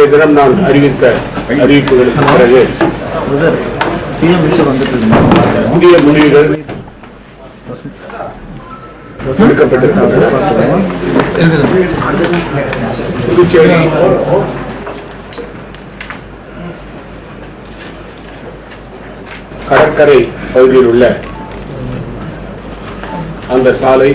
தினம் நான் அறிவித்த அறிவிப்புகளுக்கு பிறகு சிஎம் விஷயம் வந்துட்டு இருந்தாங்க புதிய முடிவுகள் எடுக்கப்பட்டிருக்கின்றன புதுச்சேரி கடற்கரை பகுதியில் உள்ள அந்த சாலை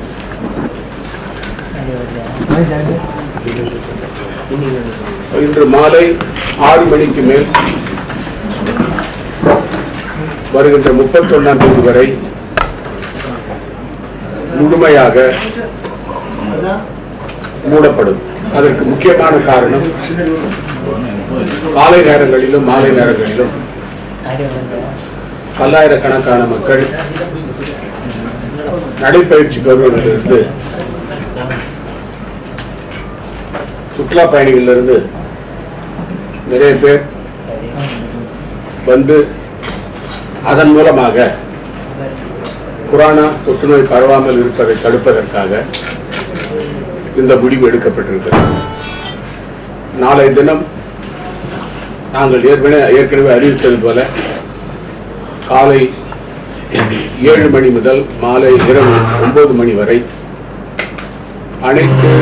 இன்று மாலை ஆறு மணிக்கு மேல் வருகின்ற முப்பத்தொன்னாம் தேதி வரை முழுமையாக மூடப்படும் அதற்கு முக்கியமான காரணம் காலை நேரங்களிலும் மாலை நேரங்களிலும் பல்லாயிரக்கணக்கான மக்கள் நடைப்பயிற்சி கௌரவங்களிலிருந்து சுற்றுலா பயணிகளிலிருந்து நிறைய பேர் வந்து அதன் மூலமாக கொரோனா தொற்றுநோய் பரவாமல் இருப்பதை தடுப்பதற்காக இந்த முடிவு எடுக்கப்பட்டிருக்கிறது நாளைய தினம் நாங்கள் ஏற்கனவே ஏற்கனவே அறிவித்தது போல காலை ஏழு மணி முதல் மாலை இரவு ஒன்பது மணி வரை அனைத்து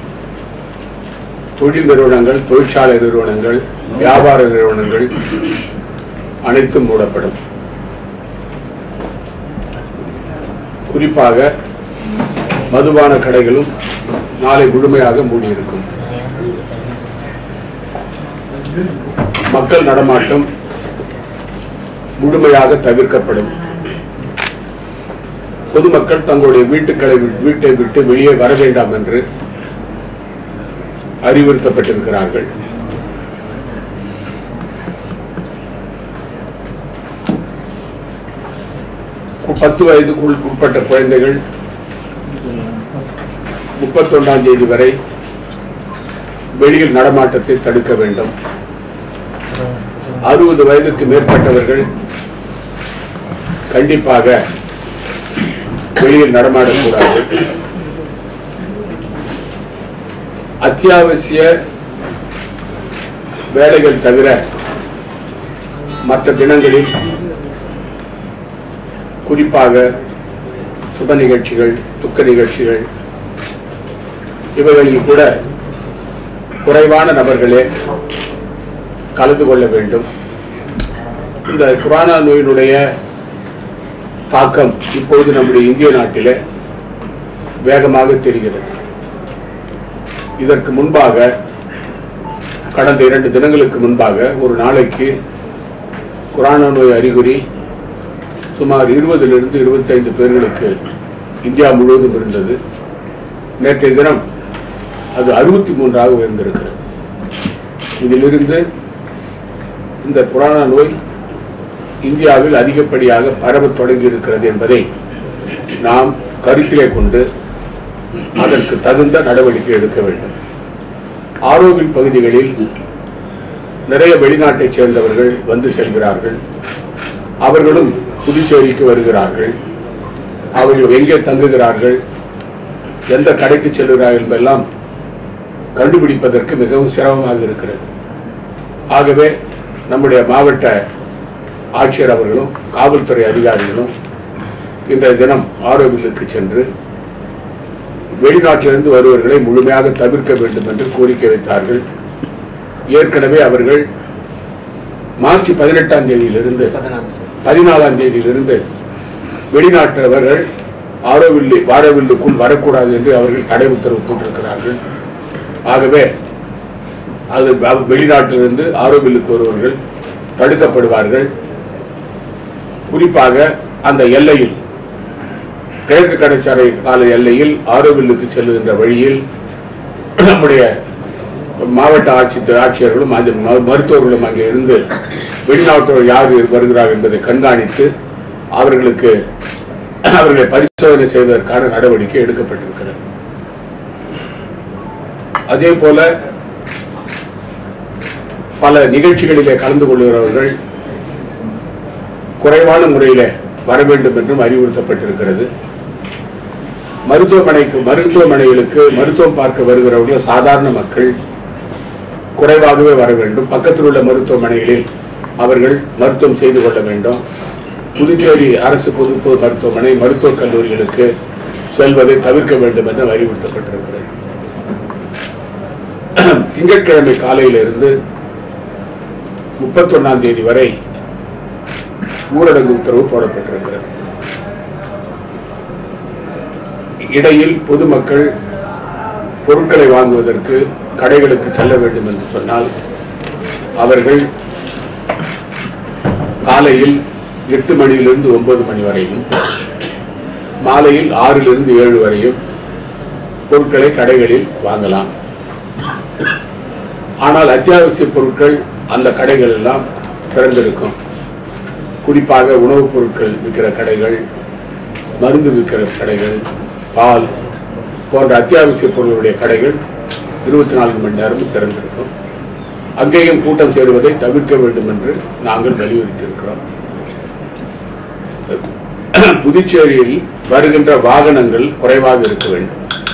தொழில் நிறுவனங்கள் தொழிற்சாலை நிறுவனங்கள் வியாபார நிறுவனங்கள் அனைத்தும் மூடப்படும் குறிப்பாக மதுபான கடைகளும் நாளை முழுமையாக மூடியிருக்கும் மக்கள் நடமாட்டம் முழுமையாக தவிர்க்கப்படும் பொதுமக்கள் தங்களுடைய வீட்டுக்களை விட்டு- வீட்டை விட்டு வெளியே வர வேண்டாம் என்று அறிவுறுத்தப்பட்டிருக்கிறார்கள் பத்து வயதுக்குள் உட்பட்ட குழந்தைகள் முப்பத்தொன்னாம் தேதி வரை வெளியில் நடமாட்டத்தை தடுக்க வேண்டும் அறுபது வயதுக்கு மேற்பட்டவர்கள் கண்டிப்பாக வெளியில் நடமாடக்கூடாது அத்தியாவசிய வேலைகள் தவிர மற்ற தினங்களில் குறிப்பாக சுப நிகழ்ச்சிகள் துக்க நிகழ்ச்சிகள் இவைகளில் கூட குறைவான நபர்களே கலந்து கொள்ள வேண்டும் இந்த கொரோனா நோயினுடைய தாக்கம் இப்பொழுது நம்முடைய இந்திய நாட்டிலே வேகமாக தெரிகிறது இதற்கு முன்பாக கடந்த இரண்டு தினங்களுக்கு முன்பாக ஒரு நாளைக்கு கொரோனா நோய் அறிகுறி சுமார் இருபதிலிருந்து இருபத்தைந்து பேர்களுக்கு இந்தியா முழுவதும் இருந்தது நேற்றைய தினம் அது அறுபத்தி மூன்றாக உயர்ந்திருக்கிறது இதிலிருந்து இந்த கொரோனா நோய் இந்தியாவில் அதிகப்படியாக பரவத் தொடங்கி இருக்கிறது என்பதை நாம் கருத்திலே கொண்டு அதற்கு தகுந்த நடவடிக்கை எடுக்க வேண்டும் ஆரோவில் பகுதிகளில் நிறைய வெளிநாட்டைச் சேர்ந்தவர்கள் வந்து செல்கிறார்கள் அவர்களும் புதுச்சேரிக்கு வருகிறார்கள் அவர்கள் எங்கே தங்குகிறார்கள் எந்த கடைக்கு செல்கிறார்கள் என்பெல்லாம் கண்டுபிடிப்பதற்கு மிகவும் சிரமமாக இருக்கிறது ஆகவே நம்முடைய மாவட்ட ஆட்சியர் அவர்களும் காவல்துறை அதிகாரிகளும் இன்றைய தினம் ஆரோவிலுக்கு சென்று வெளிநாட்டிலிருந்து வருவர்களை முழுமையாக தவிர்க்க வேண்டும் என்று கோரிக்கை வைத்தார்கள் ஏற்கனவே அவர்கள் மார்ச் பதினெட்டாம் தேதியிலிருந்து பதினாலாம் தேதியிலிருந்து வெளிநாட்டவர்கள் ஆரோவில்லு வாரவில்லுக்குள் வரக்கூடாது என்று அவர்கள் தடை உத்தரவு போட்டிருக்கிறார்கள் ஆகவே அது வ- வெளிநாட்டிலிருந்து ஆரோவில்லுக்கு வருவர்கள் தடுக்கப்படுவார்கள் குறிப்பாக அந்த எல்லையில் கிழக்கு கடற்கரை கால எல்லையில் ஆரோவில்லுக்கு செல்லுகின்ற வழியில் நம்முடைய மாவட்ட ஆட்சி ஆட்சியர்களும் அந்த ம- மருத்துவர்களும் அங்கே இருந்து வெளிநாட்டவர் யார் வருகிறார்கள் என்பதை கண்காணித்து அவர்களுக்கு அவர்களை பரிசோதனை செய்வதற்கான நடவடிக்கை எடுக்கப்பட்டிருக்கிறது அதே போல பல நிகழ்ச்சிகளிலே கலந்து கொள்கிறவர்கள் குறைவான முறையிலே வர வேண்டும் என்றும் அறிவுறுத்தப்பட்டிருக்கிறது மருத்துவமனைக்கு மருத்துவமனைகளுக்கு மருத்துவம் பார்க்க வருகிறவர்கள் சாதாரண மக்கள் குறைவாகவே வர வேண்டும் பக்கத்தில் உள்ள மருத்துவமனைகளில் அவர்கள் மருத்துவம் செய்து கொள்ள வேண்டும் புதுச்சேரி அரசு பொது பொது மருத்துவமனை மருத்துவக் கல்லூரிகளுக்கு செல்வதை தவிர்க்க வேண்டும் என்று அறிவுறுத்தப்பட்டிருக்கிறது திங்கட்கிழமை காலையிலிருந்து முப்பத்தொன்னாம் தேதி வரை ஊரடங்கு உத்தரவு போடப்பட்டிருக்கிறது இடையில் பொதுமக்கள் பொருட்களை வாங்குவதற்கு கடைகளுக்கு செல்ல வேண்டும் என்று சொன்னால் அவர்கள் காலையில் எட்டு மணியிலிருந்து ஒன்பது மணி வரையும் மாலையில் ஆறிலிருந்து ஏழு வரையும் பொருட்களை கடைகளில் வாங்கலாம் ஆனால் அத்தியாவசிய பொருட்கள் அந்த கடைகள் எல்லாம் திறந்திருக்கும் குறிப்பாக உணவுப் பொருட்கள் விற்கிற கடைகள் மருந்து விற்கிற கடைகள் பால் போன்ற அத்தியாவசிய பொருளுடைய கடைகள் இருபத்தி நான்கு மணி நேரமும் திறந்திருக்கும் அங்கேயும் கூட்டம் சேருவதை தவிர்க்க வேண்டும் என்று நாங்கள் வலியுறுத்தியிருக்கிறோம் புதுச்சேரியில் வருகின்ற வாகனங்கள் குறைவாக இருக்க வேண்டும்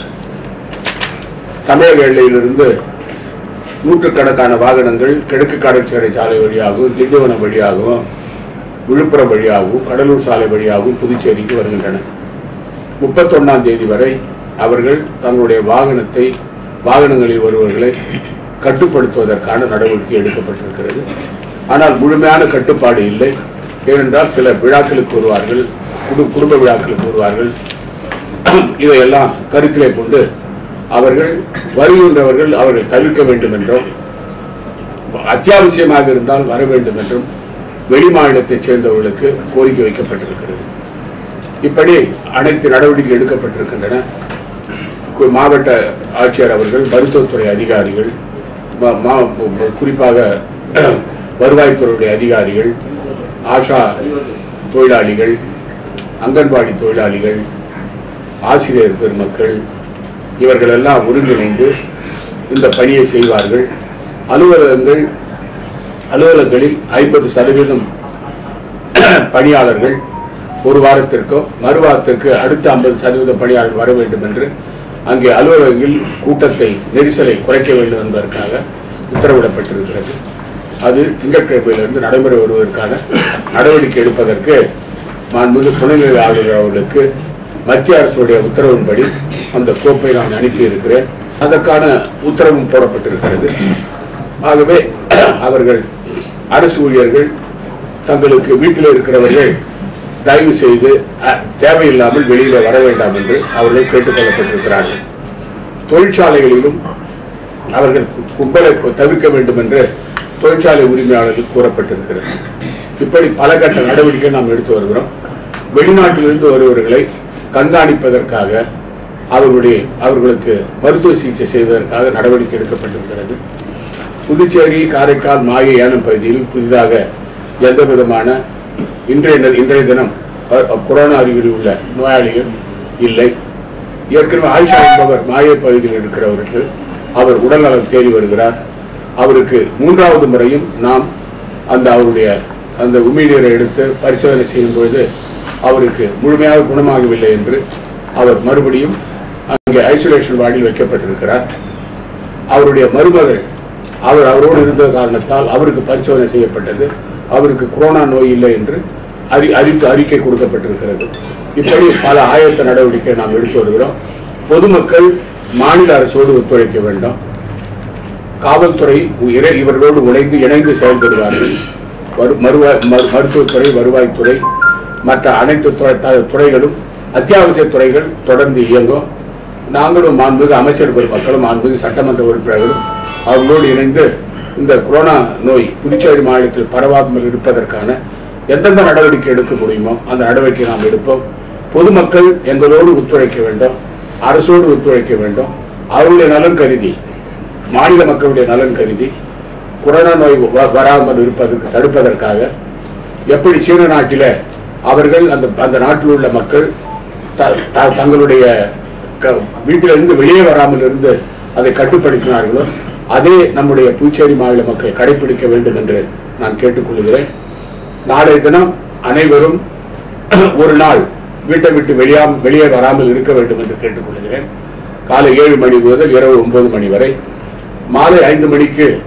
தமிழக எல்லையிலிருந்து நூற்றுக்கணக்கான வாகனங்கள் கிழக்கு கடற்கரை சாலை வழியாகவும் திண்டிவனம் வழியாகவும் விழுப்புரம் வழியாகவும் கடலூர் சாலை வழியாகவும் புதுச்சேரிக்கு வருகின்றன முப்பத்தொன்னாம் தேதி வரை அவர்கள் தங்களுடைய வாகனத்தை வாகனங்களில் வருவர்களை கட்டுப்படுத்துவதற்கான நடவடிக்கை எடுக்கப்பட்டிருக்கிறது ஆனால் முழுமையான கட்டுப்பாடு இல்லை ஏனென்றால் சில விழாக்களுக்கு வருவார்கள் குடு- குடும்ப விழாக்களுக்கு வருவார்கள் இதையெல்லாம் கருத்திலே கொண்டு அவர்கள் வருகின்றவர்கள் அவர்கள் தவிர்க்க வேண்டும் என்றும் அத்தியாவசியமாக இருந்தால் வர வேண்டும் என்றும் வெளி மாநிலத்தைச் சேர்ந்தவர்களுக்கு கோரிக்கை வைக்கப்பட்டிருக்கிறது இப்படி அனைத்து நடவடிக்கை எடுக்கப்பட்டிருக்கின்றன கு- மாவட்ட ஆட்சியர் அவர்கள் மருத்துவத்துறை அதிகாரிகள் ம- மா- ம- குறிப்பாக வருவாய்த்துறையுடைய அதிகாரிகள் ஆஷா தொழிலாளிகள் அங்கன்வாடி தொழிலாளிகள் ஆசிரியர் பெருமக்கள் இவர்கள் எல்லாம் ஒருங்கிணைந்து இந்த பணியை செய்வார்கள் அலுவலகங்கள் அலுவலகங்களில் ஐம்பது சதவீதம் பணியாளர்கள் ஒரு வாரத்திற்கோ மறு வாரத்திற்கு அடுத்த ஐம்பது சதவீத பணியாளர்கள் வர வேண்டும் என்று அங்கே அலுவலகங்களில் கூட்டத்தை நெரிசலை குறைக்க வேண்டும் என்பதற்காக உத்தரவிடப்பட்டிருக்கிறது அது திங்கட்கிழமையிலிருந்து நடைமுறை வருவதற்கான நடவடிக்கை எடுப்பதற்கு மாண்புமிகு துணைநிலை ஆளுநர் அவர்களுக்கு மத்திய அரசுடைய உத்தரவின்படி அந்த கோப்பை நான் அனுப்பியிருக்கிறேன் அதற்கான உத்தரவும் போடப்பட்டிருக்கிறது ஆகவே அவர்கள் அரசு ஊழியர்கள் தங்களுக்கு வீட்டில் இருக்கிறவர்கள் தயவு செய்து அஹ், தேவையில்லாமல் வெளியில வர வேண்டாம் என்று அவர்கள் கேட்டுக்கொள்ளப்பட்டிருக்கிறார்கள் தொழிற்சாலைகளிலும் அவர்கள் கு- கும்பலை கு- தவிர்க்க வேண்டும் என்று தொழிற்சாலை உரிமையாளர்களுக்கு கூறப்பட்டிருக்கிறது இப்படி பல கட்ட நடவடிக்கை நாம் எடுத்து வருகிறோம் வெளிநாட்டிலிருந்து வருபவர்களை கண்காணிப்பதற்காக அவர்களுடைய அவர்களுக்கு மருத்துவ சிகிச்சை செய்வதற்காக நடவடிக்கை எடுக்கப்பட்டிருக்கிறது புதுச்சேரி காரைக்கால் மாயை ஏனம் பகுதியில் புதிதாக எந்த விதமான இன்றைய ந- இன்றைய தினம் அ- அ- கொரோனா அறிகுறி உள்ள நோயாளிகள் இல்லை ஏற்கனவே ஆயிஷா என்பவர் மாயை பகுதியில் இருக்கிறவருக்கு அவர் உடல்நலம் தேடி வருகிறார் அவருக்கு மூன்றாவது முறையும் நாம் அந்த அவருடைய அந்த உமிழ்நீரை எடுத்து பரிசோதனை செய்யும் பொழுது அவருக்கு முழுமையாக குணமாகவில்லை என்று அவர் மறுபடியும் அங்கே ஐசோலேஷன் வார்டில் வைக்கப்பட்டிருக்கிறார் அவருடைய மருமகள் அவர் அவரோடு இருந்த காரணத்தால் அவருக்கு பரிசோதனை செய்யப்பட்டது அவருக்கு கொரோனா நோய் இல்லை என்று அறி அறிவித்து அறிக்கை கொடுக்கப்பட்டிருக்கிறது இப்படி பல ஆயத்த நடவடிக்கை நாம் எடுத்து வருகிறோம் பொதுமக்கள் மாநில அரசோடு ஒத்துழைக்க வேண்டும் காவல்துறை இர- இவர்களோடு இணைந்து இணைந்து செயல்படுவார்கள் வரு- மருவாய் மரு- மருத்துவத்துறை வருவாய்த்துறை மற்ற அனைத்து துறை- த- துறைகளும் அத்தியாவசிய துறைகள் தொடர்ந்து இயங்கும் நாங்களும் மாண்புமிகு அமைச்சர்கள் மக்களும் மாண்புமிகு சட்டமன்ற உறுப்பினர்களும் அவர்களோடு இணைந்து இந்த கொரோனா நோய் புதுச்சேரி மாநிலத்தில் பரவாமல் இருப்பதற்கான எந்தெந்த நடவடிக்கை எடுக்க முடியுமோ அந்த நடவடிக்கை நாம் எடுப்போம் பொதுமக்கள் எங்களோடு ஒத்துழைக்க வேண்டும் அரசோடு ஒத்துழைக்க வேண்டும் அவர்களுடைய நலன் கருதி மாநில மக்களுடைய நலன் கருதி கொரோனா நோய் வ- வராமல் இருப்பதற்கு தடுப்பதற்காக எப்படி சீன நாட்டில அவர்கள் அந்த அந்த நாட்டில் உள்ள மக்கள் த- த- தங்களுடைய க- வீட்டிலிருந்து வெளியே வராமல் இருந்து அதை கட்டுப்படுத்தினார்களோ அதே நம்முடைய புதுச்சேரி மாநில மக்கள் கடைபிடிக்க வேண்டும் என்று நான் கேட்டுக்கொள்கிறேன் நாளைய தினம் அனைவரும் ஒரு நாள் வீட்டை விட்டு வெளியா வெளியே வராமல் இருக்க வேண்டும் என்று கேட்டுக்கொள்கிறேன் காலை ஏழு மணி முதல் இரவு ஒன்பது மணி வரை மாலை ஐந்து மணிக்கு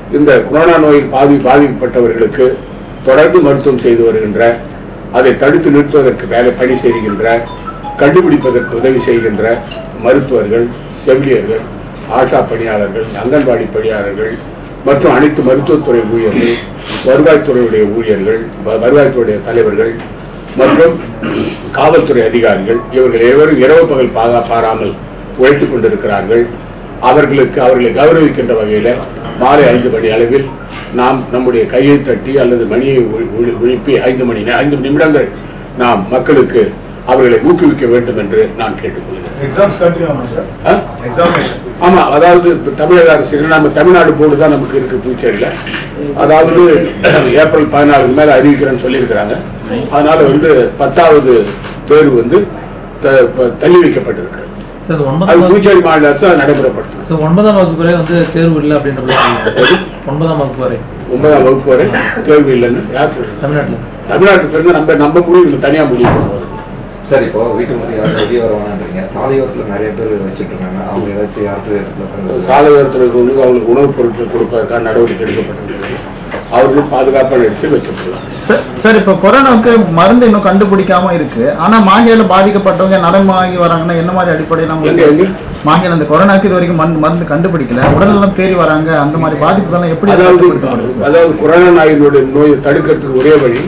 இந்த கொரோனா நோயில் பாதி பாதிக்கப்பட்டவர்களுக்கு தொடர்ந்து மருத்துவம் செய்து வருகின்ற அதை தடுத்து நிறுத்துவதற்கு வேலை பணி செய்கின்ற கண்டுபிடிப்பதற்கு உதவி செய்கின்ற மருத்துவர்கள் செவிலியர்கள் ஆஷா பணியாளர்கள் அங்கன்வாடி பணியாளர்கள் மற்றும் அனைத்து மருத்துவத்துறை ஊழியர்கள் வருவாய்த்துறையுடைய ஊழியர்கள் வ- வருவாய்த்துறையுடைய தலைவர்கள் மற்றும் காவல்துறை அதிகாரிகள் இவர்கள் எவரும் இரவு பகல் பாகா பாராமல் உழைத்துக் கொண்டிருக்கிறார்கள் அவர்களுக்கு அவர்களை கௌரவிக்கின்ற வகையில் மாலை ஐந்து மணி அளவில் நாம் நம்முடைய கையை தட்டி அல்லது மணியை ஒழி- ஒழி- ஒழிப்பி ஐந்து மணி நே- ஐந்து நிமிடங்கள் நாம் மக்களுக்கு அவர்களை ஊக்குவிக்க வேண்டும் என்று நான் கேட்டுக்கொள்கிறேன் எக்ஸாம்ஸ் கண்டினியூ ஆகும் சார் ஆ? எக்ஸாமினேஷன் ஆமா அதாவது இப்ப தமிழக அரசு நம்ம தமிழ்நாடு போர்டு தான் நமக்கு இருக்கு புதுச்சேரியில அதாவது ஏப்ரல் பதினாலுக்கு மேல அறிவிக்கிறேன்னு சொல்லியிருக்கிறாங்க அதனால வந்து பத்தாவது தேர்வு வந்து த- ப- தள்ளி வைக்கப்பட்டிருக்கு சார் அது ஒன்பதாம் வகுப்பு புதுச்சேரி மாநில அரசு அதை நடைமுறைப்படுத்தணும் சார் ஒன்பதாம் வகுப்பு வரை வந்து தேர்வு இல்லை அப்படின்ற மாதிரி சொல்லுவாங்க. ஒன்பதாம் வகுப்பு வரை ஒன்பதாம் வகுப்பு வரை தேர்வு இல்லைன்னு யார் சொல்றது? தமிழ்நாட்டில் தமிழ்நாட்டுக்கு தெரிஞ்சு நம்ம நம்ம முடிவு தனியா முடிவு பண்ணுவோம் சார் இப்போ வீட்டு முன்னாடி யாரும் வெளியே வர வேணான்றீங்க சாலையோரத்தில் நிறைய பேர் வச்சுட்டு இருக்காங்க அவங்க ஏதாச்சும் அரசு இடத்துல உட்கார்ந்து- சாலையோரத்தில் இருக்கிறவங்களுக்கு அவங்களுக்கு உணவுப் பொருட்கள் கொடுப்பதற்கான நடவடிக்கை எடுக்கப்பட்டிருக்கிறது அவர்களும் பாதுகாப்பான இடத்தில் வைக்கப்படலாம் சார் சார் இப்போ கொரோனாவுக்கு மருந்து இன்னும் கண்டுபிடிக்காம இருக்கு ஆனா மாஹேல பாதிக்கப்பட்டவங்க நலமாகி வராங்கன்னா என்ன மாதிரி அடிப்படையில் எங்க எங்க மாஹேல அந்த கொரோனாக்கு இது வரைக்கும் மருந்து மருந்து கண்டுபிடிக்கல உடல்நலம் தேறி வராங்க அந்த மாதிரி பாதிப்புகள்லாம் எப்படி அதாவது கட்டுப்படுத்தப்படுது? அதாவது கொரோனா நோயினுடைய நோயை தடுக்கிறதுக்கு ஒரே வழி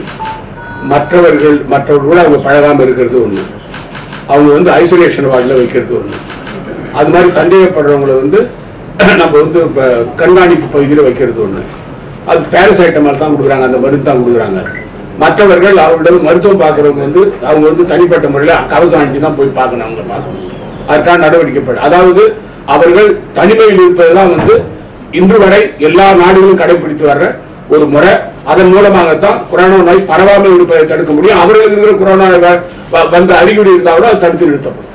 மற்றவர்கள் மற்றவர்களோட அவங்க பழகாம இருக்கிறது ஒண்ணு அவங்க வந்து ஐசோலேஷன் வார்டில் வைக்கிறது ஒண்ணு அது மாதிரி சந்தேகப்படுறவங்களை வந்து நம்ம வந்து இப்ப கண்காணிப்பு பகுதியில் வைக்கிறது ஒண்ணு அது பேரசைட்டமால் தான் கொடுக்குறாங்க அந்த மருந்து தான் கொடுக்குறாங்க மற்றவர்கள் அவர்களிடம் மருத்துவம் பார்க்குறவங்க வந்து அவங்க வந்து தனிப்பட்ட முறையில் கவசம் அணிஞ்சு தான் போய் பார்க்கணும் அவங்க பார்க்கணும் அதற்கான நடவடிக்கை படி- அதாவது அவர்கள் தனிமையில் இருப்பதுதான் வந்து இன்று வரை எல்லா நாடுகளும் கடைபிடித்து வர்ற ஒரு முறை அதன் மூலமாகத்தான் கொரோனா நோய் பரவாமல் இருப்பதை தடுக்க முடியும் அவர்களுக்கு இருக்கிற கொரோனா வ- வ- வந்த அறிகுறி இருந்தால் கூட அது தடுத்து நிறுத்தப்படும்